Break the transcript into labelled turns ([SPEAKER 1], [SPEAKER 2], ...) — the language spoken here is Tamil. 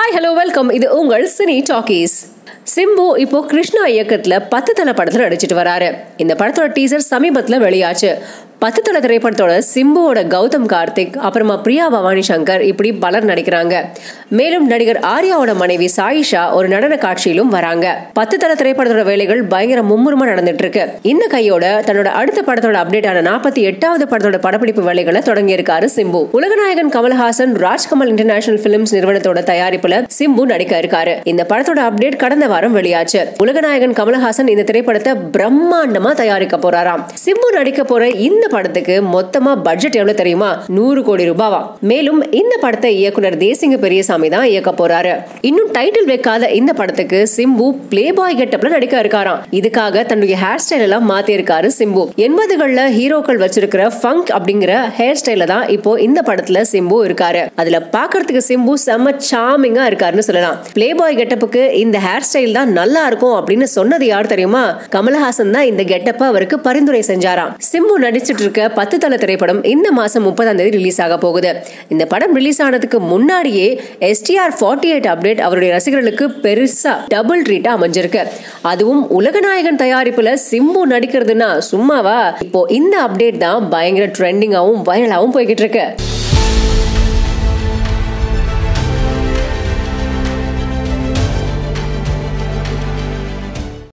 [SPEAKER 1] ஹாய் ஹலோ வெல்கம் இது உங்கள் சினி டாக்கீஸ் சிம்பு இப்போ கிருஷ்ணா இயக்கத்துல பத்து தலை படத்துல நடிச்சிட்டு வராரு இந்த படத்தோட டீசர் சமீபத்துல வெளியாச்சு பத்து தலை திரைப்படத்தோட சிம்புவோட கௌதம் கார்த்திக் அப்புறமா பிரியா பவானி சங்கர் இப்படி பலர் நடிக்கிறாங்க மேலும் நடிகர் ஆர்யாவோட மனைவி சாயிஷா ஒரு நடன காட்சியிலும் வராங்க பத்து தலை திரைப்படத்தோட வேலைகள் பயங்கர மும்முரமா நடந்துட்டு இருக்கு இந்த கையோட தன்னோட அடுத்த படத்தோட அப்டேட் ஆன நாற்பத்தி எட்டாவது படத்தோட படப்பிடிப்பு வேலைகளை தொடங்கி இருக்காரு சிம்பு உலகநாயகன் கமல்ஹாசன் ராஜ்கமல் இன்டர்நேஷனல் பிலிம்ஸ் நிறுவனத்தோட தயாரிப்புல சிம்பு நடிக்க இருக்காரு இந்த படத்தோட அப்டேட் கடந்த வாரம் வெளியாச்சு உலகநாயகன் கமல்ஹாசன் இந்த திரைப்படத்தை பிரம்மாண்டமா தயாரிக்க போறாராம் சிம்பு நடிக்க போற இந்த படத்துக்கு மொத்தமா பட்ஜெட் எவ்வளவு தெரியுமா நூறு கோடி ரூபாவா மேலும் இந்த படத்தை இயக்குனர் தேசிங்க பெரியசாமி தான் இயக்க போறாரு இன்னும் டைட்டில் வைக்காத இந்த படத்துக்கு சிம்பு பிளே பாய் கெட்டப்ல நடிக்க இருக்காராம் இதுக்காக தன்னுடைய ஹேர் ஸ்டைல் எல்லாம் மாத்தி இருக்காரு சிம்பு எண்பதுகள்ல ஹீரோக்கள் வச்சிருக்கிற ஃபங்க் அப்படிங்கிற ஹேர் ஸ்டைல தான் இப்போ இந்த படத்துல சிம்பு இருக்காரு அதுல பாக்குறதுக்கு சிம்பு செம்ம சாமிங்கா இருக்காருன்னு சொல்லலாம் பிளே பாய் கெட்டப்புக்கு இந்த ஹேர் ஸ்டைல் தான் நல்லா இருக்கும் அப்படின்னு சொன்னது யார் தெரியுமா கமல்ஹாசன் தான் இந்த கெட்டப்ப அவருக்கு பரிந்துரை செஞ்சாராம் சிம்பு நடிச்சிட்டு இருக்க பத்து தலை திரைப்படம் இந்த மாசம் முப்பதாம் தேதி ரிலீஸ் ஆக போகுது இந்த படம் ரிலீஸ் ஆனதுக்கு முன்னாடியே எஸ்டிஆர் ஃபார்ட்டி எயிட் அப்டேட் அவருடைய ரசிகர்களுக்கு பெருசா டபுள் ட்ரீட்டா அமைஞ்சிருக்கு அதுவும் உலகநாயகன் தயாரிப்புல சிம்பு நடிக்கிறதுனா சும்மாவா இப்போ இந்த அப்டேட் தான் பயங்கர ட்ரெண்டிங்காவும் வைரலாவும் போய்கிட்டு இருக்கு